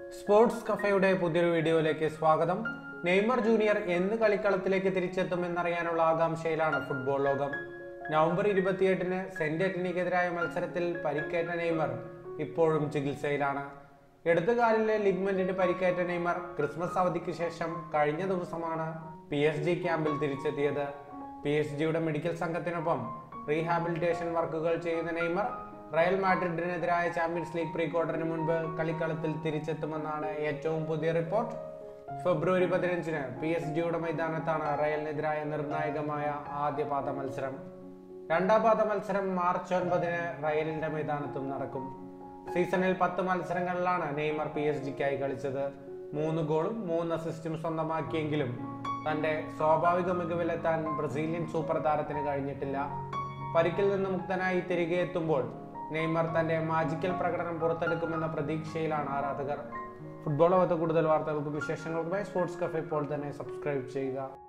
sports കഫയുടെ പുതിയൊരു വീഡിയോയിലേക്ക് സ്വാഗതം നെയ്മർ ജൂനിയർ എന്ന് കളിക്കളത്തിലേക്ക് തിരിച്ചെത്തുമെന്നറിയാനുള്ള ആകാംക്ഷയിലാണ് ഫുട്ബോൾ ലോകം നവംബർ ഇരുപത്തിയെട്ടിന് സെന്റ് എറ്റനിക്കെതിരായ മത്സരത്തിൽ പരിക്കേറ്റ നെയ്മർ ഇപ്പോഴും ചികിത്സയിലാണ് ഇടതുകാലിലെ ലിഗ്മെന്റിന് പരിക്കേറ്റ നെയ്മർ ക്രിസ്മസ് അവധിക്ക് ശേഷം കഴിഞ്ഞ ദിവസമാണ് പി എസ് ജി ക്യാമ്പിൽ തിരിച്ചെത്തിയത് പി എസ് ജിയുടെ മെഡിക്കൽ സംഘത്തിനൊപ്പം റീഹാബിലിറ്റേഷൻ വർക്കുകൾ ചെയ്യുന്ന നെയ്മർ റയൽ മാഡ്രിഡിനെതിരായ ചാമ്പ്യൻസ് ലീഗ് പ്രീ ക്വാർട്ടറിന് മുൻപ് കളിക്കളത്തിൽ തിരിച്ചെത്തുമെന്നാണ് ഏറ്റവും പുതിയ റിപ്പോർട്ട് ഫെബ്രുവരി പതിനഞ്ചിന് പി എസ് ജിയുടെ മൈതാനത്താണ് റയലിനെതിരായ നിർണായകമായ ആദ്യ പാദ മത്സരം രണ്ടാം പാദ മത്സരം മാർച്ച് ഒൻപതിന് റയലിന്റെ മൈതാനത്തും നടക്കും സീസണിൽ പത്ത് മത്സരങ്ങളിലാണ് നെയ്മർ പി എസ് ജിക്കായി കളിച്ചത് മൂന്ന് ഗോളും മൂന്ന് അസിസ്റ്റും സ്വന്തമാക്കിയെങ്കിലും തന്റെ സ്വാഭാവിക മികവിലെത്താൻ ബ്രസീലിയൻ സൂപ്പർ താരത്തിന് കഴിഞ്ഞിട്ടില്ല പരിക്കിൽ നിന്ന് മുക്തനായി തിരികെ എത്തുമ്പോൾ നെയ്മർ തന്റെ മാജിക്കൽ പ്രകടനം പുറത്തെടുക്കുമെന്ന പ്രതീക്ഷയിലാണ് ആരാധകർ ഫുട്ബോൾ ലോകത്ത് കൂടുതൽ വാർത്തകൾക്കും വിശേഷങ്ങൾക്കുമായി സ്പോർട്സ് കഫേ ഇപ്പോൾ തന്നെ സബ്സ്ക്രൈബ് ചെയ്യുക